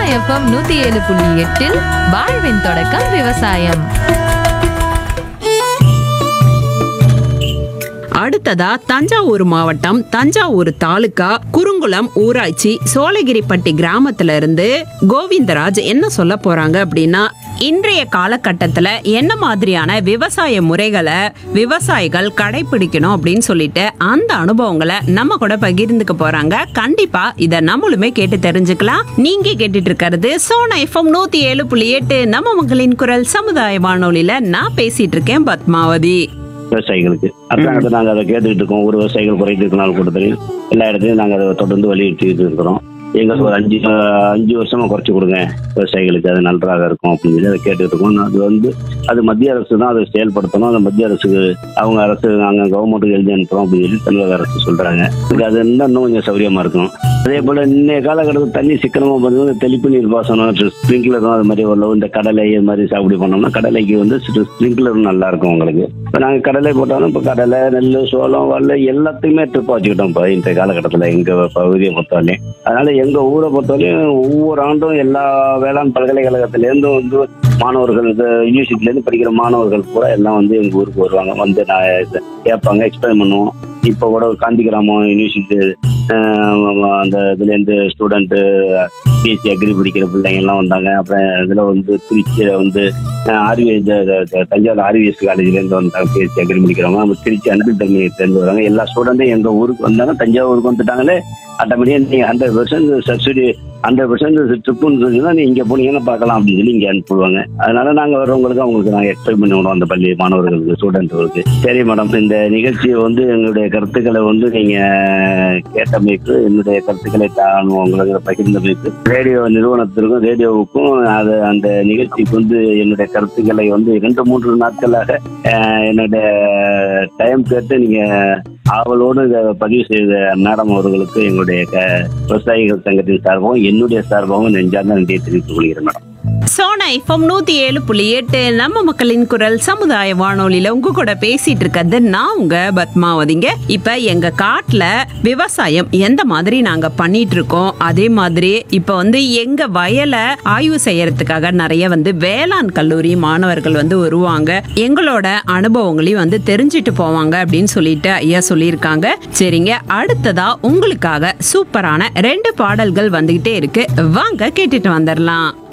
FM நூத்தி ஏழு புள்ளி எட்டில் வாழ்வின் தொடக்கம் விவசாயம் அடுத்ததா தஞ்சாவூர் மாவட்டம் தஞ்சாவூர் தாலுகா குறுங்குளம் ஊராட்சி சோழகிரிப்பட்டி கிராமத்துல இருந்து கோவிந்தராஜ் என்ன சொல்ல போறாங்க அப்படின்னா இன்றைய காலகட்டத்துல என்ன மாதிரியான விவசாய முறைகளை விவசாயிகள் கடைபிடிக்கணும் அப்படின்னு சொல்லிட்டு அந்த அனுபவங்களை நம்ம கூட பகிர்ந்துக்க போறாங்க கண்டிப்பா இத நம்மளுமே கேட்டு தெரிஞ்சுக்கலாம் நீங்க கேட்டுட்டு இருக்கிறது சோனா எஃப்எம் நூத்தி ஏழு புள்ளி எட்டு நம்ம மக்களின் குரல் சமுதாய வானொலியில நான் பேசிட்டு இருக்கேன் பத்மாவதி விவசாயிகளுக்கு அரசாங்கத்தை நாங்கள் அதை கேட்டுக்கிட்டு இருக்கோம் ஒரு விவசாயிகள் குறைத்து நாள் கூட்டத்திலையும் எல்லா இடத்துலையும் நாங்கள் அதை தொடர்ந்து வலியுறுத்திட்டு இருக்கிறோம் எங்களுக்கு ஒரு அஞ்சு அஹ், அஞ்சு வருஷமா குறைச்சி கொடுங்க விவசாயிகளுக்கு அது நன்றாக இருக்கும் அப்படின்னு சொல்லி அதை கேட்டுக்கிட்டு இருக்கோம் அது வந்து அது மத்திய அரசு தான் அதை செயல்படுத்தணும் அந்த மத்திய அரசுக்கு அவங்க அரசு நாங்கள் கவர்மெண்ட்டுக்கு எழுதி அனுப்புறோம் அப்படின்னு சொல்லி தமிழக அரசு சொல்றாங்க எனக்கு அது இருந்தால் இன்னும் கொஞ்சம் சௌகரியமா இருக்கும் அதே போல இன்னைய காலகட்டத்தில் தண்ணி சிக்கனமா பார்த்தீங்கன்னா தெளிப்பு நீர் பாசனம் ஸ்ப்ரிங்க்லரும் அது மாதிரி உள்ள இந்த கடலை இது மாதிரி சாகுபடி பண்ணோம்னா கடலைக்கு வந்து ஸ்ப்ரிங்க்லரும் நல்லா இருக்கும் உங்களுக்கு இப்போ நாங்கள் கடலை போட்டாலும் இப்போ கடலை நெல் சோளம் வல்ல எல்லாத்தையுமே ட்ரிப் வச்சுக்கிட்டோம் இப்போ இந்த காலகட்டத்தில் எங்கள் பகுதியை பொறுத்தவரையும் அதனால எங்கள் ஊரை பொறுத்தவரையும் ஒவ்வொரு ஆண்டும் எல்லா வேளாண் பல்கலைக்கழகத்திலேருந்தும் வந்து மாணவர்கள் இந்த யூனிவர்சிட்டிலேருந்து படிக்கிற மாணவர்கள் பூரா எல்லாம் வந்து எங்கள் ஊருக்கு வருவாங்க வந்து நான் இத கேட்பாங்க எக்ஸ்பிளைன் பண்ணுவோம் இப்போ கூட காந்தி கிராமம் யூனிவர்சிட்டி அந்த இதுலேருந்து ஸ்டூடெண்ட்டு பிஎஸ்சி அக்ரி படிக்கிற பிள்ளைங்க எல்லாம் வந்தாங்க அப்புறம் இதில் வந்து திருச்சியில் வந்து ஆர்வி தஞ்சாவூர் ஆர்விஎஸ் காலேஜ்லேருந்து வந்தாங்க பிஎஸ்சி அக்ரி படிக்கிறவங்க நம்ம திருச்சி அன்பில் தமிழ்லேருந்து வராங்க எல்லா ஸ்டூடெண்ட்டும் எங்கள் ஊருக்கு வந்தாங்க தஞ்சாவூருக்கு வந்துட்டாங்களே ஆட்டோமேட்டிக்காக நீங்கள் hundred percent subsidy hundred percent ட்ரிப்புன்னு சொன்னீங்கன்னா நீ இங்கே போனீங்கன்னா பார்க்கலாம் அப்படின்னு சொல்லி இங்கே அனுப்புவாங்க அதனால நாங்கள் வர்றவங்களுக்கு அவங்களுக்கு நாங்கள் எக்ஸ்பிளைன் பண்ணி விடுவோம் அந்த பள்ளி மாணவர்களுக்கு ஸ்டூடெண்ட்களுக்கு சரி மேடம் இந்த நிகழ்ச்சியை வந்து எங்களுடைய கருத்துக்களை வந்து நீங்கள் கேட்டமைக்கு என்னுடைய கருத்துக்களை தான் உங்களுக்கு பகிர்ந்தமைக்கு ரேடியோ நிறுவனத்திற்கும் ரேடியோவுக்கும் அது அந்த நிகழ்ச்சிக்கு வந்து என்னுடைய கருத்துக்களை வந்து இரண்டு மூன்று நாட்களாக அஹ், என்னுடைய டைம் கேட்டு நீங்கள் ஆவலோடு இதை பதிவு செய்த மேடம் அவர்களுக்கு எங்களுடைய க- விவசாயிகள் சங்கத்தின் சார்பாகவும் என்னுடைய சார்பாகவும் நெஞ்சார்ந்த நன்றியை தெரிவித்துக் கொள்கிறேன் மேடம் சோனா எஃப்எம் நூத்தி ஏழு புள்ளி எட்டு நம்ம மக்களின் குரல் சமுதாய வானொலியில உங்க கூட பேசிட்டு இருக்கிறது நான் உங்க பத்மாவதிங்க இப்ப எங்க காட்டுல விவசாயம் எந்த மாதிரி நாங்க பண்ணிட்டு இருக்கோம் அதே மாதிரி இப்ப வந்து எங்க வயலை ஆய்வு செய்யறதுக்காக நிறைய வந்து வேளாண் கல்லூரி மாணவர்கள் வந்து வருவாங்க எங்களோட அனுபவங்களையும் வந்து தெரிஞ்சுட்டு போவாங்க அப்படின்னு சொல்லிட்டு ஐயா சொல்லியிருக்காங்க சரிங்க அடுத்ததா உங்களுக்காக சூப்பரான ரெண்டு பாடல்கள் வந்துகிட்டே இருக்கு வாங்க கேட்டுட்டு வந்துடலாம்